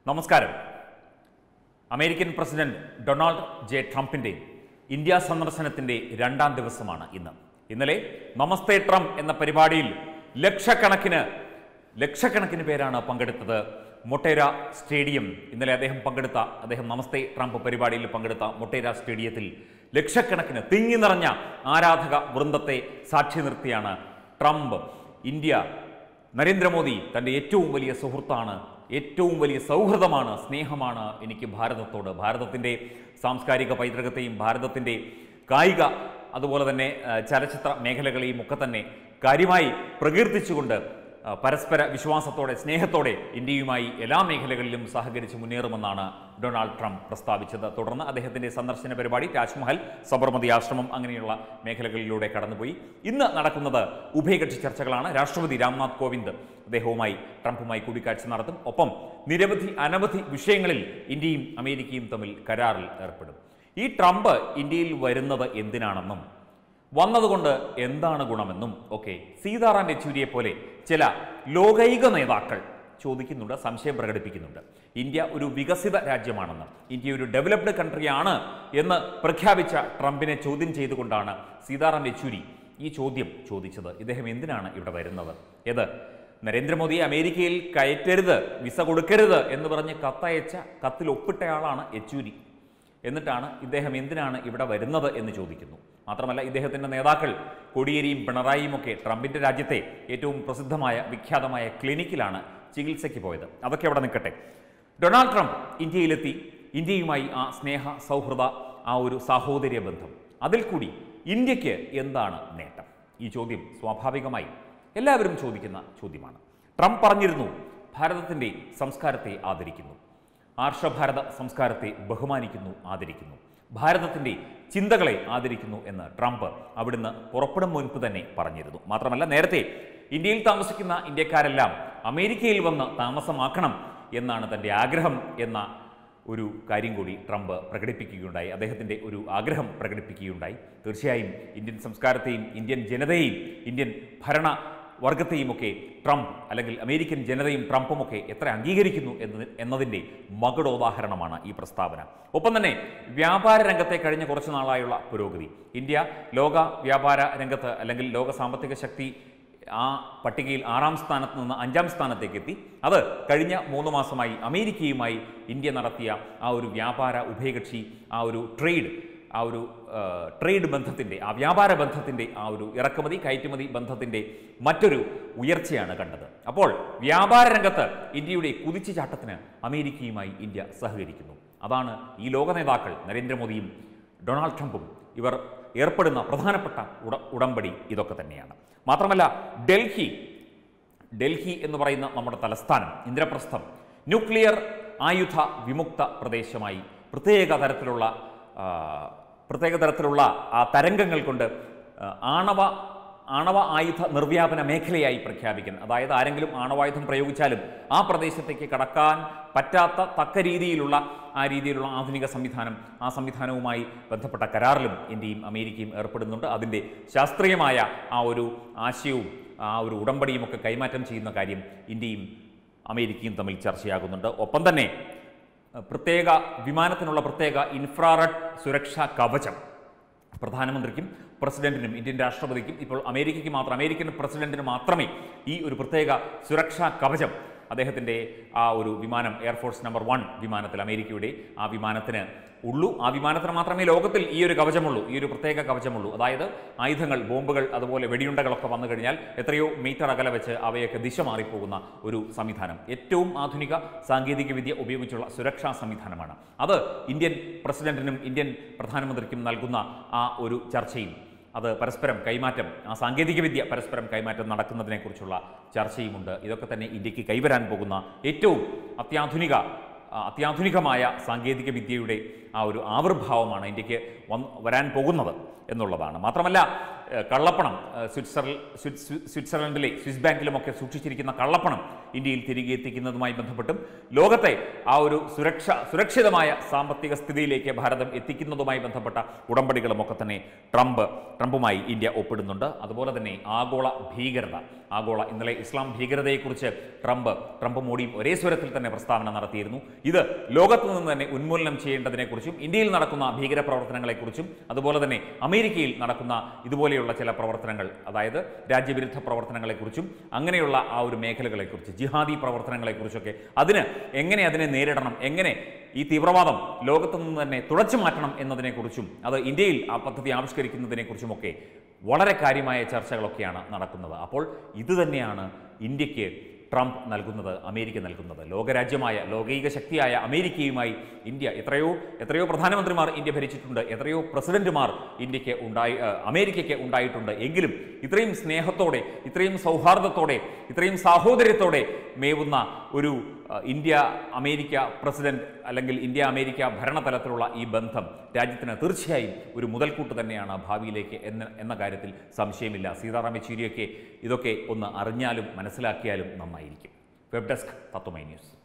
നമസ്കാരം American president Donald J ട്രംപിന്റെ India സന്ദർശനത്തിന്റെ രണ്ടാം ദിവസമാണ് ഇന്ന് ഇന്നലെ നമസ്തേ ട്രംപ് എന്ന പരിപാടിയിൽ ലക്ഷക്കണക്കിന് ലക്ഷക്കണക്കിന് പേരാണ് പങ്കെടുത്തത് മൊട്ടേര സ്റ്റേഡിയം ഇന്നലെ അദ്ദേഹം പങ്കെടുത്ത അദ്ദേഹം നമസ്തേ ട്രംപ് പരിപാടിയിൽ പങ്കെടുത്ത മൊട്ടേര സ്റ്റേഡിയത്തിൽ ലക്ഷക്കണക്കിന് തിങ്ങി നിറഞ്ഞ ആരാധക വൃന്ദത്തെ സാക്ഷി നിർത്തിയാണ് ട്രംപ് ഇന്ത്യ നരേന്ദ്രമോദി തൻ്റെ ഏറ്റവും വലിയ സുഹൃത്താണ് ഏറ്റവും വലിയ സൗഹൃദമാണ് സ്നേഹമാണ് എനിക്ക് ഭാരതത്തോട് ഭാരതത്തിൻ്റെ സാംസ്കാരിക പൈതൃകത്തെയും ഭാരതത്തിൻ്റെ കായിക അതുപോലെ തന്നെ ആ, ചലച്ചിത്ര മേഖലകളെയും ഒക്കെ തന്നെ കാര്യമായി പ്രകീർത്തിച്ചുകൊണ്ട് ആ, പരസ്പര വിശ്വാസത്തോടെ സ്നേഹത്തോടെ ഇന്ത്യയുമായി എല്ലാ മേഖലകളിലും സഹകരിച്ച് മുന്നേറുമെന്നാണ് ഡൊണാൾഡ് ട്രംപ് പ്രസ്താവിച്ചത് തുടർന്ന് അദ്ദേഹത്തിന്റെ സന്ദർശന പരിപാടി താജ്മഹൽ സബർമതി ആശ്രമം അങ്ങനെയുള്ള മേഖലകളിലൂടെ കടന്നുപോയി ഇന്ന് നടക്കുന്നത് ഉഭയകക്ഷി ചർച്ചകളാണ് രാഷ്ട്രപതി രാംനാഥ് കോവിന്ദ് അദ്ദേഹവുമായി ട്രംപുമായി കൂടിക്കാഴ്ച നടത്തും ഒപ്പം നിരവധി അനവധി വിഷയങ്ങളിൽ ഇന്ത്യയും അമേരിക്കയും തമ്മിൽ കരാറിൽ ഏർപ്പെടും ഈ ട്രംപ് ഇന്ത്യയിൽ വരുന്നത് എന്തിനാണെന്നും വന്നതുകൊണ്ട് എന്താണ് ഗുണമെന്നും ഒക്കെ സീതാറാം യെച്ചൂരിയെ പോലെ ചില ലോകൈക നേതാക്കൾ ചോദിക്കുന്നുണ്ട് സംശയം പ്രകടിപ്പിക്കുന്നുണ്ട് ഇന്ത്യ ഒരു വികസിത രാജ്യമാണെന്ന് ഇന്ത്യ ഒരു ഡെവലപ്ഡ് കൺട്രിയാണ് എന്ന് പ്രഖ്യാപിച്ച ട്രംപിനെ ചോദ്യം ചെയ്തുകൊണ്ടാണ് സീതാറാം യെച്ചൂരി ഈ ചോദ്യം ചോദിച്ചത് ഇദ്ദേഹം എന്തിനാണ് ഇവിടെ വരുന്നത് ഏത് നരേന്ദ്രമോദിയെ അമേരിക്കയിൽ കയറ്റരുത് വിസ കൊടുക്കരുത് എന്ന് പറഞ്ഞ് കത്തയച്ച കത്തിൽ ഒപ്പിട്ടയാളാണ് യെച്ചൂരി എന്നിട്ടാണ് ഇദ്ദേഹം എന്തിനാണ് ഇവിടെ വരുന്നത് എന്ന് ചോദിക്കുന്നു മാത്രമല്ല ഇദ്ദേഹത്തിൻ്റെ നേതാക്കൾ കോടിയേരിയും പിണറായിയും ഒക്കെ ട്രംപിൻ്റെ രാജ്യത്തെ ഏറ്റവും പ്രസിദ്ധമായ വിഖ്യാതമായ ക്ലിനിക്കിലാണ് ചികിത്സയ്ക്ക് പോയത് അതൊക്കെ അവിടെ നിൽക്കട്ടെ ഡൊണാൾഡ് ട്രംപ് ഇന്ത്യയിലെത്തി ഇന്ത്യയുമായി ആ സ്നേഹ സൗഹൃദ ആ ഒരു സാഹോദര്യ ബന്ധം അതിൽ കൂടി ഇന്ത്യക്ക് എന്താണ് നേട്ടം ഈ ചോദ്യം സ്വാഭാവികമായി എല്ലാവരും ചോദിക്കുന്ന ചോദ്യമാണ് ട്രംപ് പറഞ്ഞിരുന്നു ഭാരതത്തിൻ്റെ സംസ്കാരത്തെ ആദരിക്കുന്നു ആർഷഭാരത സംസ്കാരത്തെ ബഹുമാനിക്കുന്നു ആദരിക്കുന്നു ഭാരതത്തിൻ്റെ ചിന്തകളെ ആദരിക്കുന്നു എന്ന് ട്രംപ് അവിടുന്ന് പുറപ്പെടും മുൻപ് തന്നെ പറഞ്ഞിരുന്നു മാത്രമല്ല നേരത്തെ ഇന്ത്യയിൽ താമസിക്കുന്ന ഇന്ത്യക്കാരെല്ലാം അമേരിക്കയിൽ വന്ന് താമസമാക്കണം എന്നാണ് തൻ്റെ ആഗ്രഹം എന്ന ഒരു കാര്യം കൂടി ട്രംപ് പ്രകടിപ്പിക്കുകയുണ്ടായി അദ്ദേഹത്തിൻ്റെ ഒരു ആഗ്രഹം പ്രകടിപ്പിക്കുകയുണ്ടായി തീർച്ചയായും ഇന്ത്യൻ സംസ്കാരത്തെയും ഇന്ത്യൻ ജനതയെയും ഇന്ത്യൻ ഭരണ വർഗത്തെയുമൊക്കെ ട്രംപ് അല്ലെങ്കിൽ അമേരിക്കൻ ജനതയും ട്രംപുമൊക്കെ എത്ര അംഗീകരിക്കുന്നു എന്നത് എന്നതിൻ്റെ മകുടോദാഹരണമാണ് ഈ പ്രസ്താവന ഒപ്പം തന്നെ വ്യാപാര രംഗത്തെ കഴിഞ്ഞ കുറച്ചു നാളായുള്ള പുരോഗതി ഇന്ത്യ ലോക വ്യാപാര രംഗത്ത് അല്ലെങ്കിൽ ലോക സാമ്പത്തിക ശക്തി ആ പട്ടികയിൽ ആറാം സ്ഥാനത്ത് നിന്ന് അഞ്ചാം സ്ഥാനത്തേക്ക് എത്തി അത് കഴിഞ്ഞ മൂന്ന് മാസമായി അമേരിക്കയുമായി ഇന്ത്യ നടത്തിയ ആ ഒരു വ്യാപാര ഉഭയകക്ഷി ആ ഒരു ട്രേഡ് ആ ഒരു ആ, ട്രേഡ് ബന്ധത്തിൻ്റെ ആ വ്യാപാര ബന്ധത്തിൻ്റെ ആ ഒരു ഇറക്കുമതി കയറ്റുമതി ബന്ധത്തിൻ്റെ മറ്റൊരു ഉയർച്ചയാണ് കണ്ടത് അപ്പോൾ വ്യാപാര രംഗത്ത് ഇന്ത്യയുടെ കുതിച്ചുചാട്ടത്തിന് അമേരിക്കയുമായി ഇന്ത്യ സഹകരിക്കുന്നു അതാണ് ഈ ലോക നേതാക്കൾ നരേന്ദ്രമോദിയും ഡൊണാൾഡ് ട്രംപും ഇവർ ഏർപ്പെടുന്ന പ്രധാനപ്പെട്ട ഉട ഉടമ്പടി ഇതൊക്കെ തന്നെയാണ് മാത്രമല്ല ഡൽഹി ഡൽഹി എന്ന് പറയുന്ന നമ്മുടെ തലസ്ഥാനം ഇന്ദ്രപ്രസ്ഥം ന്യൂക്ലിയർ ആയുധ വിമുക്ത പ്രദേശമായി പ്രത്യേക തരത്തിലുള്ള ആ, പ്രത്യേക തരത്തിലുള്ള ആ തരംഗങ്ങൾ കൊണ്ട് ആ, ആണവ ആണവ ആയുധ നിർവ്യാപന മേഖലയായി പ്രഖ്യാപിക്കാൻ അതായത് ആരെങ്കിലും ആണവായുധം പ്രയോഗിച്ചാലും ആ പ്രദേശത്തേക്ക് കടക്കാൻ പറ്റാത്ത തക്ക രീതിയിലുള്ള ആ രീതിയിലുള്ള ആധുനിക സംവിധാനം ആ സംവിധാനവുമായി ബന്ധപ്പെട്ട കരാറിലും ഇന്ത്യയും അമേരിക്കയും ഏർപ്പെടുന്നുണ്ട് അതിൻ്റെ ശാസ്ത്രീയമായ ആ ഒരു ആശയവും ആ ഒരു ഉടമ്പടിയും ഒക്കെ കൈമാറ്റം ചെയ്യുന്ന കാര്യം ഇന്ത്യയും അമേരിക്കയും തമ്മിൽ ചർച്ചയാകുന്നുണ്ട് ഒപ്പം തന്നെ അഹ്, പ്രത്യേക വിമാനത്തിനുള്ള പ്രത്യേക ഇൻഫ്രാറെഡ് സുരക്ഷാ കവചം പ്രധാനമന്ത്രിക്കും പ്രസിഡന്റിനും ഇന്ത്യൻ രാഷ്ട്രപതിക്കും ഇപ്പോൾ അമേരിക്കയ്ക്ക് മാത്രം അമേരിക്കൻ പ്രസിഡന്റിന് മാത്രമേ ഈ ഒരു പ്രത്യേക സുരക്ഷാ കവചം അദ്ദേഹത്തിൻ്റെ ആ ഒരു വിമാനം എയർഫോഴ്സ് നമ്പർ വൺ വിമാനത്തിൽ അമേരിക്കയുടെ ആ വിമാനത്തിന് ഉള്ളൂ ആ വിമാനത്തിന് മാത്രമേ ലോകത്തിൽ ഈ ഒരു കവചമുള്ളൂ ഈ ഒരു പ്രത്യേക കവചമുള്ളൂ അതായത് ആയുധങ്ങൾ ബോംബുകൾ അതുപോലെ വെടിയുണ്ടകളൊക്കെ വന്നു കഴിഞ്ഞാൽ എത്രയോ മീറ്റർ അകലെ വെച്ച് അവയൊക്കെ ദിശ മാറിപ്പോകുന്ന ഒരു സംവിധാനം ഏറ്റവും ആധുനിക സാങ്കേതിക വിദ്യ ഉപയോഗിച്ചുള്ള സുരക്ഷാ സംവിധാനമാണ് അത് ഇന്ത്യൻ പ്രസിഡന്റിനും ഇന്ത്യൻ പ്രധാനമന്ത്രിക്കും നൽകുന്ന ആ ഒരു ചർച്ചയും അത് പരസ്പരം കൈമാറ്റം ആ സാങ്കേതികവിദ്യ പരസ്പരം കൈമാറ്റം നടക്കുന്നതിനെക്കുറിച്ചുള്ള ചർച്ചയുമുണ്ട് ഇതൊക്കെ തന്നെ ഇന്ത്യക്ക് കൈവരാൻ പോകുന്ന ഏറ്റവും അത്യാധുനിക ആ, അത്യാധുനികമായ സാങ്കേതിക വിദ്യയുടെ ആ ഒരു ആവിർഭാവമാണ് ഇന്ത്യക്ക് വന്ന് വരാൻ പോകുന്നത് എന്നുള്ളതാണ് മാത്രമല്ല ഏഹ്, കള്ളപ്പണം ഏഹ്, സ്വിറ്റ്സർല സ്വിറ്റ്- സ്വിറ്റ്- സ്വിറ്റ്സർലൻഡിലെ സ്വിസ് ബാങ്കിലുമൊക്കെ സൂക്ഷിച്ചിരിക്കുന്ന കള്ളപ്പണം ഇന്ത്യയിൽ തിരികെ എത്തിക്കുന്നതുമായി ബന്ധപ്പെട്ടും ലോകത്തെ ആ ഒരു സുരക്ഷ സുരക്ഷിതമായ സാമ്പത്തിക സ്ഥിതിയിലേക്ക് ഭാരതം എത്തിക്കുന്നതുമായി ബന്ധപ്പെട്ട ഉടമ്പടികളുമൊക്കെ തന്നെ ട്രംപ് ട്രംപുമായി ഇന്ത്യ ഒപ്പിടുന്നുണ്ട് അതുപോലെ തന്നെ ആഗോള ഭീകരത ആഗോള ഇന്നലെ ഇസ്ലാം ഭീകരതയെക്കുറിച്ച് ട്രംപ് ട്രംപ് മോഡിയും ഒരേ സ്വരത്തിൽ തന്നെ പ്രസ്താവന നടത്തിയിരുന്നു ഇത് ലോകത്ത് നിന്ന് തന്നെ ഉന്മൂലനം ചെയ്യേണ്ടതിനെക്കുറിച്ചും ഇന്ത്യയിൽ നടക്കുന്ന ഭീകര പ്രവർത്തനങ്ങളെക്കുറിച്ചും അതുപോലെ തന്നെ അമേരിക്കയിൽ നടക്കുന്ന ഇതുപോലെയുള്ള ചില പ്രവർത്തനങ്ങൾ അതായത് രാജ്യവിരുദ്ധ പ്രവർത്തനങ്ങളെക്കുറിച്ചും അങ്ങനെയുള്ള ആ ഒരു മേഖലകളെക്കുറിച്ച് ജിഹാദി പ്രവർത്തനങ്ങളെക്കുറിച്ചൊക്കെ അതിന് എങ്ങനെ അതിനെ നേരിടണം എങ്ങനെ ഈ തീവ്രവാദം ലോകത്തു നിന്ന് തന്നെ തുടച്ചു മാറ്റണം എന്നതിനെക്കുറിച്ചും അത് ഇന്ത്യയിൽ ആ പദ്ധതി ആവിഷ്കരിക്കുന്നതിനെക്കുറിച്ചുമൊക്കെ വളരെ കാര്യമായ ചർച്ചകളൊക്കെയാണ് നടക്കുന്നത് അപ്പോൾ ഇത് തന്നെയാണ് ഇന്ത്യക്ക് ട്രംപ് നൽകുന്നത് അമേരിക്ക നൽകുന്നത് ലോകരാജ്യമായ ലോകൈക ശക്തിയായ അമേരിക്കയുമായി ഇന്ത്യ എത്രയോ എത്രയോ പ്രധാനമന്ത്രിമാർ ഇന്ത്യ ഭരിച്ചിട്ടുണ്ട് എത്രയോ പ്രസിഡന്റുമാർ ഇന്ത്യക്ക് ഉണ്ടായി ഏഹ്, അമേരിക്കയ്ക്ക് ഉണ്ടായിട്ടുണ്ട് എങ്കിലും ഇത്രയും സ്നേഹത്തോടെ ഇത്രയും സൗഹാർദ്ദത്തോടെ ഇത്രയും സാഹോദര്യത്തോടെ മേവുന്ന ഒരു ഏഹ്, ഇന്ത്യ അമേരിക്ക പ്രസിഡന്റ് അല്ലെങ്കിൽ ഇന്ത്യ അമേരിക്ക ഭരണതലത്തിലുള്ള ഈ ബന്ധം രാജ്യത്തിന് തീർച്ചയായും ഒരു മുതൽക്കൂട്ട് തന്നെയാണ് ഭാവിയിലേക്ക് എന്ന എന്ന കാര്യത്തിൽ സംശയമില്ല സീതാറാം യെച്ചൂരിയൊക്കെ ഇതൊക്കെ ഒന്ന് അറിഞ്ഞാലും മനസ്സിലാക്കിയാലും നന്നായിരിക്കും വെബ് ഡെസ്ക് തത്വമൈ ന്യൂസ്